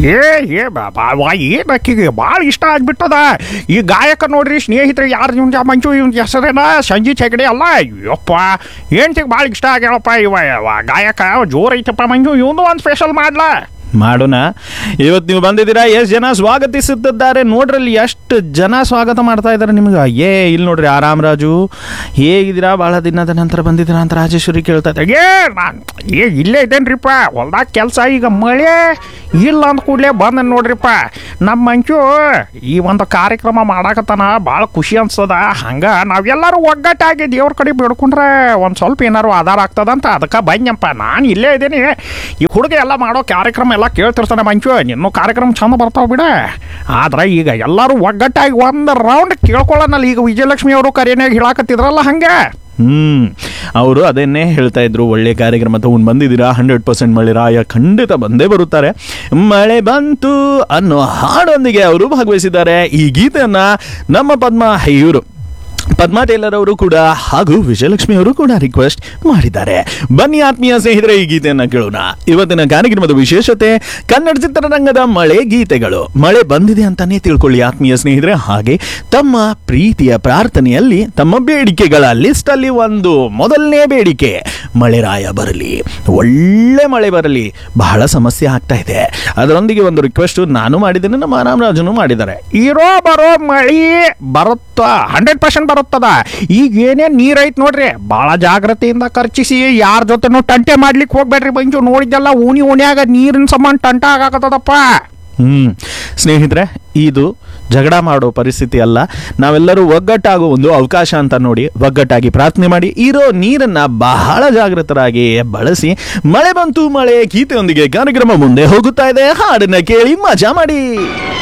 ಏ ಏ ಬಾಬಾ ಏನು ಆಕಿಗೆ ಭಾಳ ಇಷ್ಟ ಆಗ್ಬಿಟ್ಟದ ಈ ಗಾಯಕ ನೋಡ್ರಿ ಸ್ನೇಹಿತರು ಯಾರು ಇವ್ನ ಮಂಜು ಇವ್ನ ಹೆಸರೇನ ಸಂಜೀತ್ ಹೆಗಡೆ ಅಲ್ಲ ಅಯ್ಯಪ್ಪ ಏನ್ತಿಗೆ ಭಾಳ ಇಷ್ಟ ಆಗ್ಯಾಳಪ್ಪ ಇವ ಇವ ಗಾಯಕ ಜೋರ್ ಐತಪ್ಪ ಮಂಜು ಇವನು ಒಂದು ಸ್ಪೆಷಲ್ ಮಾಡ್ಲಾ ಮಾಡೋಣ ಇವತ್ತು ನೀವು ಬಂದಿದ್ದೀರಾ ಎಷ್ಟು ಜನ ಸ್ವಾಗತಿಸುತ್ತಿದ್ದಾರೆ ನೋಡ್ರಲ್ಲಿ ಎಷ್ಟು ಜನ ಸ್ವಾಗತ ಮಾಡ್ತಾ ಇದ್ದಾರೆ ನಿಮ್ಗೆ ಏ ಇಲ್ಲಿ ನೋಡ್ರಿ ಆರಾಮ್ ರಾಜು ಹೇಗಿದ್ದೀರಾ ಭಾಳ ದಿನದ ನಂತರ ಬಂದಿದ್ದೀರಾ ಅಂತ ರಾಜೇಶ್ವರಿ ಕೇಳ್ತಾ ಇದ್ದಾರೆ ಏ ನಾನು ಏ ಇಲ್ಲೇ ಇದ್ದೇನ್ರಿಪ್ಪ ಹೊಲ್ದಾಗ ಕೆಲಸ ಈಗ ಮಳೆ ಇಲ್ಲ ಅಂದ ಕೂಡಲೇ ಬಂದ ನೋಡ್ರಿಪ್ಪ ನಮ್ಮ ಮಂಚು ಈ ಒಂದು ಕಾರ್ಯಕ್ರಮ ಮಾಡಾಕತ್ತಾನ ಭಾಳ ಖುಷಿ ಅನ್ಸ್ತದ ಹಂಗ ನಾವೆಲ್ಲರೂ ಒಗ್ಗಟ್ಟಾಗಿ ದೇವ್ರ ಕಡೆ ಬೇಡ್ಕೊಂಡ್ರೆ ಒಂದು ಸ್ವಲ್ಪ ಏನಾರು ಆಧಾರ ಆಗ್ತದಂತ ಅದಕ್ಕೆ ಬಂದಪ್ಪ ನಾನು ಇಲ್ಲೇ ಇದ್ದೀನಿ ಈ ಹುಡುಗ ಎಲ್ಲ ಮಾಡೋ ಕಾರ್ಯಕ್ರಮ ಎಲ್ಲ ಕೇಳ್ತಿರ್ತಾನೆ ಮಂಚು ನಿನ್ನೂ ಕಾರ್ಯಕ್ರಮ ಚಂದ ಬರ್ತಾವ ಬಿಡ ಆದ್ರೆ ಈಗ ಎಲ್ಲರೂ ಒಗ್ಗಟ್ಟಾಗಿ ಒಂದು ರೌಂಡ್ ಕೇಳ್ಕೊಳ್ಳೋಣಲ್ಲ ಈಗ ವಿಜಯಲಕ್ಷ್ಮಿ ಅವರು ಕರೆನಾಗ ಹೇಳಾಕತ್ತಿದ್ರಲ್ಲ ಹಂಗೆ ಹ್ಮ್ ಅವರು ಅದನ್ನೇ ಹೇಳ್ತಾ ಇದ್ರು ಒಳ್ಳೆ ಕಾರ್ಯಕ್ರಮ ತಗೊಂಡು ಬಂದಿದ್ದೀರಾ ಹಂಡ್ರೆಡ್ ಪರ್ಸೆಂಟ್ ಮಳೆ ರಾಯ ಖಂಡಿತ ಬಂದೇ ಬರುತ್ತಾರೆ ಮಳೆ ಬಂತು ಅನ್ನೋ ಹಾಡೊಂದಿಗೆ ಅವರು ಭಾಗವಹಿಸಿದ್ದಾರೆ ಈ ಗೀತೆಯನ್ನ ನಮ್ಮ ಪದ್ಮ ಇವರು ಪದ್ಮಾ ಟೇಲರ್ ಅವರು ಕೂಡ ಹಾಗೂ ವಿಜಯಲಕ್ಷ್ಮಿ ಅವರು ಕೂಡ ರಿಕ್ವೆಸ್ಟ್ ಮಾಡಿದ್ದಾರೆ ಬನ್ನಿ ಆತ್ಮೀಯ ಸ್ನೇಹಿತರೆ ಈ ಗೀತೆಯನ್ನ ಕೇಳೋಣ ಇವತ್ತಿನ ಕಾರ್ಯಕ್ರಮದ ವಿಶೇಷತೆ ಕನ್ನಡ ಚಿತ್ರರಂಗದ ಮಳೆ ಗೀತೆಗಳು ಮಳೆ ಬಂದಿದೆ ಅಂತಾನೆ ತಿಳ್ಕೊಳ್ಳಿ ಆತ್ಮೀಯ ಸ್ನೇಹಿತರೆ ಹಾಗೆ ತಮ್ಮ ಪ್ರೀತಿಯ ಪ್ರಾರ್ಥನೆಯಲ್ಲಿ ತಮ್ಮ ಬೇಡಿಕೆಗಳ ಲಿಸ್ಟ್ ಅಲ್ಲಿ ಒಂದು ಮೊದಲನೇ ಬೇಡಿಕೆ ಮಳೆರಾಯ ಬರಲಿ ಒಳ್ಳೆ ಮಳೆ ಬರಲಿ ಬಹಳ ಸಮಸ್ಯೆ ಆಗ್ತಾ ಇದೆ ಅದರೊಂದಿಗೆ ಒಂದು ರಿಕ್ವೆಸ್ಟ್ ನಾನು ಮಾಡಿದ್ದೇನೆ ನಮ್ಮ ರಾಮರಾಜನು ಮಾಡಿದ್ದಾರೆ ಇರೋ ಬರೋ ಮಳಿ ಬರುತ್ತ ಹಂಡ್ರೆಡ್ ಪರ್ಸೆಂಟ್ ಬರುತ್ತದ ಈಗ ಏನೇನ್ ನೀರ್ ಐತ್ ನೋಡ್ರಿ ಬಹಳ ಜಾಗ್ರತೆಯಿಂದ ಖರ್ಚಿಸಿ ಯಾರ ಜೊತೆನೂ ಟಂಟೆ ಮಾಡ್ಲಿಕ್ಕೆ ಹೋಗ್ಬೇಡ್ರಿ ಬಂಜು ನೋಡಿದ್ದೆಲ್ಲ ಓಣಿ ಓಣ್ಯಾಗ ನೀರಿನ ಸಮಾನ ಟಂಟ ಆಗಾಕತ್ತದಪ್ಪ ಹ್ಮ್ ಸ್ನೇಹಿತರೆ ಇದು ಜಗಳ ಮಾಡೋ ಪರಿಸ್ಥಿತಿ ಅಲ್ಲ ನಾವೆಲ್ಲರೂ ಒಗ್ಗಟ್ಟಾಗೋ ಒಂದು ಅವಕಾಶ ಅಂತ ನೋಡಿ ಒಗ್ಗಟ್ಟಾಗಿ ಪ್ರಾರ್ಥನೆ ಮಾಡಿ ಇರೋ ನೀರನ್ನ ಬಹಳ ಜಾಗೃತರಾಗಿ ಬಳಸಿ ಮಳೆ ಬಂತು ಮಳೆ ಗೀತೆಯೊಂದಿಗೆ ಕಾರ್ಯಕ್ರಮ ಮುಂದೆ ಹೋಗುತ್ತಾ ಇದೆ ಹಾಡನ್ನ ಕೇಳಿ ಮಜಾ ಮಾಡಿ